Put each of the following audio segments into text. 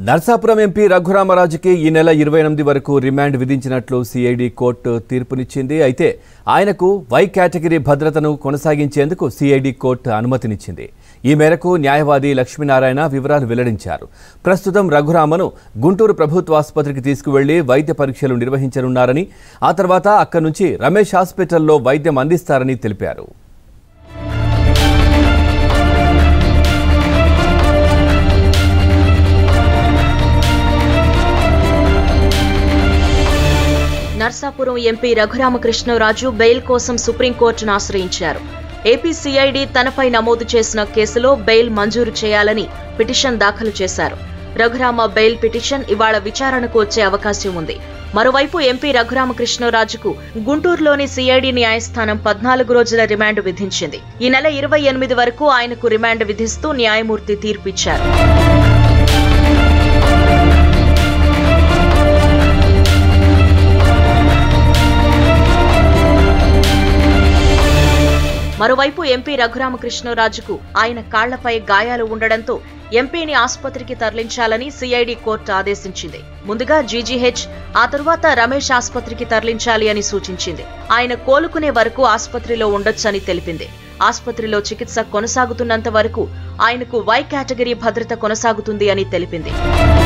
Narsapuram MP రఘురామరాజుకి ఈ నెల ఇరవై ఎనిమిది వరకు రిమాండ్ విధించినట్లు సిఐడి కోర్టు తీర్పునిచ్చింది అయితే ఆయనకు వై కేటగిరీ భద్రతను కొనసాగించేందుకు సిఐడి కోర్టు అనుమతినిచ్చింది ఈ మేరకు న్యాయవాది లక్ష్మీనారాయణ వివరాలు వెల్లడించారు ప్రస్తుతం రఘురామను గుంటూరు ప్రభుత్వ ఆసుపత్రికి తీసుకువెళ్లి వైద్య పరీక్షలు నిర్వహించనున్నారని ఆ తర్వాత అక్కడి నుంచి రమేష్ హాస్పిటల్లో వైద్యం అందిస్తారని తెలిపారు నర్సాపురం ఎంపీ రఘురామకృష్ణరాజు బెయిల్ కోసం సుప్రీంకోర్టును ఆశ్రయించారు ఏపీ సిఐడి తనపై నమోదు చేసిన కేసులో బెయిల్ మంజూరు చేయాలని పిటిషన్ దాఖలు చేశారు రఘురామ బెయిల్ పిటిషన్ ఇవాళ విచారణకు వచ్చే అవకాశం ఉంది మరోవైపు ఎంపీ రఘురామకృష్ణరాజుకు గుంటూరులోని సిఐడి న్యాయస్థానం పద్నాలుగు రోజుల రిమాండ్ విధించింది ఈ నెల ఇరవై ఎనిమిది వరకు ఆయనకు రిమాండ్ విధిస్తూ న్యాయమూర్తి తీర్పిచ్చారు మరోవైపు ఎంపీ రఘురామకృష్ణరాజుకు ఆయన కాళ్లపై గాయాలు ఉండడంతో ఎంపీని ఆసుపత్రికి తరలించాలని సిఐడి కోర్టు ఆదేశించింది ముందుగా జీజీహెచ్ ఆ తరువాత రమేష్ ఆసుపత్రికి తరలించాలి అని సూచించింది ఆయన కోలుకునే వరకు ఆసుపత్రిలో ఉండొచ్చని తెలిపింది ఆసుపత్రిలో చికిత్స కొనసాగుతున్నంత వరకు ఆయనకు వై కేటగిరీ భద్రత కొనసాగుతుంది అని తెలిపింది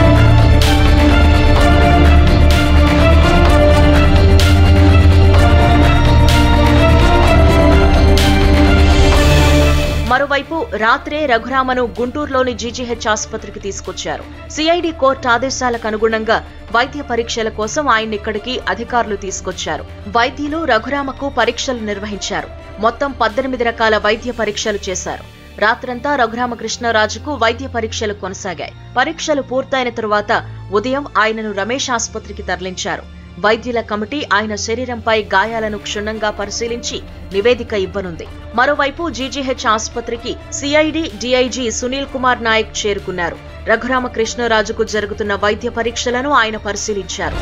మరోవైపు రాత్రే రఘురామను గుంటూరులోని జీజీహెచ్ ఆసుపత్రికి తీసుకొచ్చారు సిఐడి కోర్టు ఆదేశాలకు అనుగుణంగా వైద్య పరీక్షల కోసం ఆయన ఇక్కడికి అధికారులు తీసుకొచ్చారు వైద్యులు రఘురామకు పరీక్షలు నిర్వహించారు మొత్తం పద్దెనిమిది రకాల వైద్య పరీక్షలు చేశారు రాత్రంతా రఘురామకృష్ణరాజుకు వైద్య పరీక్షలు కొనసాగాయి పరీక్షలు పూర్తయిన తరువాత ఉదయం ఆయనను రమేష్ ఆసుపత్రికి తరలించారు వైద్యుల కమిటీ ఆయన శరీరంపై గాయాలను క్షుణ్ణంగా పరిశీలించి నివేదిక ఇవ్వనుంది మరోవైపు జీజీహెచ్ ఆసుపత్రికి సిఐడి డిఐజీ సునీల్ కుమార్ నాయక్ చేరుకున్నారు రఘురామకృష్ణరాజుకు జరుగుతున్న వైద్య పరీక్షలను ఆయన పరిశీలించారు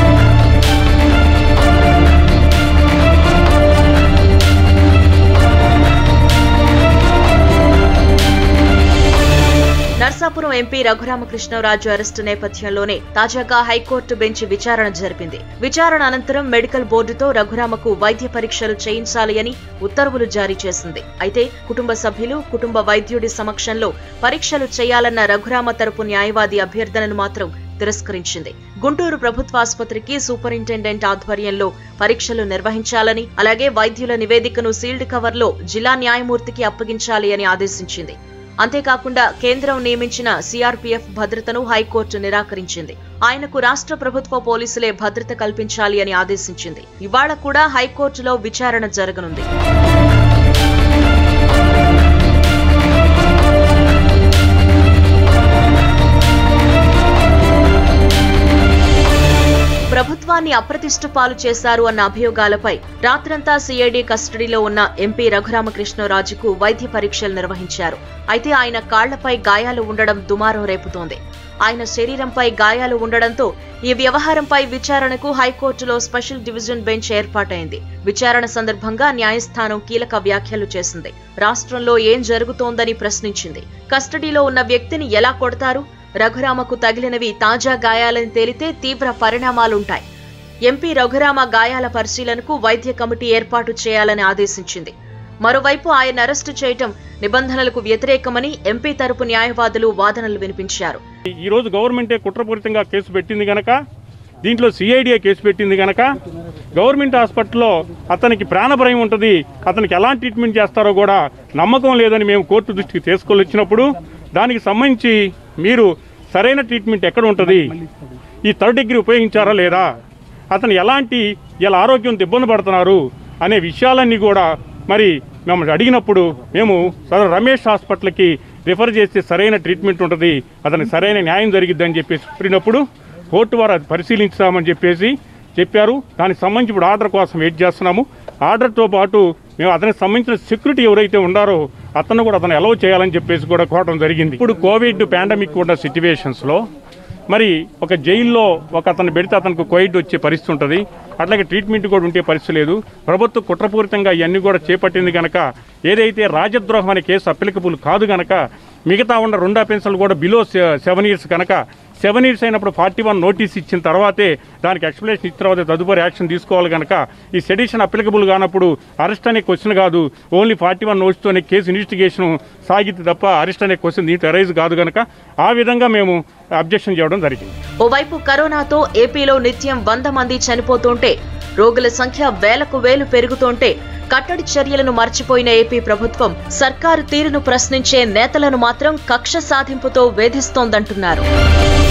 నర్సాపురం ఎంపీ రఘురామకృష్ణరాజు అరెస్టు నేపథ్యంలోనే తాజాగా హైకోర్టు బెంచ్ విచారణ జరిపింది విచారణ అనంతరం మెడికల్ బోర్డుతో రఘురామకు వైద్య పరీక్షలు చేయించాలి అని ఉత్తర్వులు జారీ చేసింది అయితే కుటుంబ సభ్యులు కుటుంబ వైద్యుడి సమక్షంలో పరీక్షలు చేయాలన్న రఘురామ తరపు న్యాయవాది అభ్యర్థనను మాత్రం తిరస్కరించింది గుంటూరు ప్రభుత్వాసుపత్రికి సూపరింటెండెంట్ ఆధ్వర్యంలో పరీక్షలు నిర్వహించాలని అలాగే వైద్యుల నివేదికను సీల్డ్ కవర్లో జిల్లా న్యాయమూర్తికి అప్పగించాలి అని ఆదేశించింది అంతేకాకుండా కేంద్రం నియమించిన సిఆర్పీఎఫ్ భద్రతను హైకోర్టు నిరాకరించింది ఆయనకు రాష్ట్ర ప్రభుత్వ పోలీసులే భద్రత కల్పించాలి అని ఆదేశించింది ఇవాళ కూడా హైకోర్టులో విచారణ జరగనుంది ప్రభుత్వాన్ని అప్రతిష్ట పాలు చేశారు అన్న అభియోగాలపై రాత్రంతా సిఐడి కస్టడీలో ఉన్న ఎంపీ రఘురామకృష్ణరాజుకు వైద్య పరీక్షలు నిర్వహించారు అయితే ఆయన కాళ్లపై గాయాలు ఉండడం దుమారం రేపుతోంది ఆయన శరీరంపై గాయాలు ఉండడంతో ఈ వ్యవహారంపై విచారణకు హైకోర్టులో స్పెషల్ డివిజన్ బెంచ్ ఏర్పాటైంది విచారణ సందర్భంగా న్యాయస్థానం కీలక వ్యాఖ్యలు చేసింది రాష్ట్రంలో ఏం జరుగుతోందని ప్రశ్నించింది కస్టడీలో ఉన్న వ్యక్తిని ఎలా కొడతారు రఘురామకు తగిలినవి తాజా గాయాలని తేలితే తీవ్ర పరిణామాలుంటాయి ఎంపీ రఘురామ గాయాల పరిశీలనకు వైద్య కమిటీ ఏర్పాటు చేయాలని ఆదేశించింది మరోవైపు ఆయన అరెస్టు చేయటం నిబంధనలకు వ్యతిరేకమని ఎంపీ తరపు న్యాయవాదులు వాదనలు వినిపించారు ఈ రోజు గవర్నమెంటే కుట్రపూరితంగా కేసు పెట్టింది గనక దీంట్లో సిఐడిఏ కేసు పెట్టింది గనక గవర్నమెంట్ హాస్పిటల్లో అతనికి ప్రాణభయం ఉంటుంది అతనికి ఎలాంటి ట్రీట్మెంట్ చేస్తారో కూడా నమ్మకం లేదని మేము కోర్టు దృష్టికి తీసుకొని వచ్చినప్పుడు దానికి సంబంధించి మీరు సరైన ట్రీట్మెంట్ ఎక్కడ ఉంటుంది ఈ థర్డ్ డిగ్రీ ఉపయోగించారా లేదా అతను ఎలాంటి ఇలా ఆరోగ్యంతో ఇబ్బంది పడుతున్నారు అనే విషయాలన్నీ కూడా మరి మేము అడిగినప్పుడు మేము సదరు రమేష్ హాస్పిటల్కి రిఫర్ చేస్తే సరైన ట్రీట్మెంట్ ఉంటుంది అతనికి సరైన న్యాయం జరిగిద్దని చెప్పేసి చెప్పినప్పుడు కోర్టు వారు అది పరిశీలించామని చెప్పేసి చెప్పారు దానికి సంబంధించి ఇప్పుడు ఆర్డర్ కోసం వెయిట్ చేస్తున్నాము ఆర్డర్తో పాటు మేము అతనికి సంబంధించిన సెక్యూరిటీ ఎవరైతే ఉన్నారో అతను కూడా అతను అలౌ చేయాలని చెప్పేసి కూడా కోవడం జరిగింది ఇప్పుడు కోవిడ్ పాండమిక్ ఉన్న సిచ్యువేషన్స్లో మరి ఒక జైల్లో ఒక అతను పెడితే అతనికి కోవిడ్ వచ్చే పరిస్థితి ఉంటుంది అట్లాగే ట్రీట్మెంట్ కూడా ఉంటే పరిస్థితి లేదు ప్రభుత్వం కుట్రపూరితంగా ఇవన్నీ కూడా చేపట్టింది కనుక ఏదైతే రాజద్రోహం అనే కేసు అప్లికబుల్ కాదు గనక మిగతా ఉన్న రెండు అఫెన్సులు కూడా బిలో సెవెన్ ఇయర్స్ కనుక సెవెన్ ఇయర్స్ అయినప్పుడు ఫార్టీ వన్ నోటీస్ ఇచ్చిన తర్వాతే దానికి ఎక్స్ప్లెనేషన్ ఇచ్చిన తర్వాత తదుపరి యాక్షన్ తీసుకోవాలి కనుక ఈ సెడిషన్ అప్లికబుల్ కానప్పుడు అరెస్ట్ అనే క్వశ్చన్ కాదు ఓన్లీ ఫార్టీ వన్ నోట్స్తోనే కేసు ఇన్వెస్టిగేషన్ సాగితే తప్ప అరెస్ట్ అనే క్వశ్చన్ దీంట్లో అరైజ్ కాదు కనుక ఆ విధంగా మేము అబ్జెక్షన్ చేయడం జరిగింది ఓవైపు కరోనాతో ఏపీలో నిత్యం వంద మంది చనిపోతుంటే రోగుల సంఖ్య వేలకు వేలు పెరుగుతుంటే కట్టడి చర్యలను మర్చిపోయిన ఏపీ ప్రభుత్వం సర్కారు తీరును ప్రశ్నించే నేతలను మాత్రం కక్ష సాధింపుతో వేధిస్తోందంటున్నారు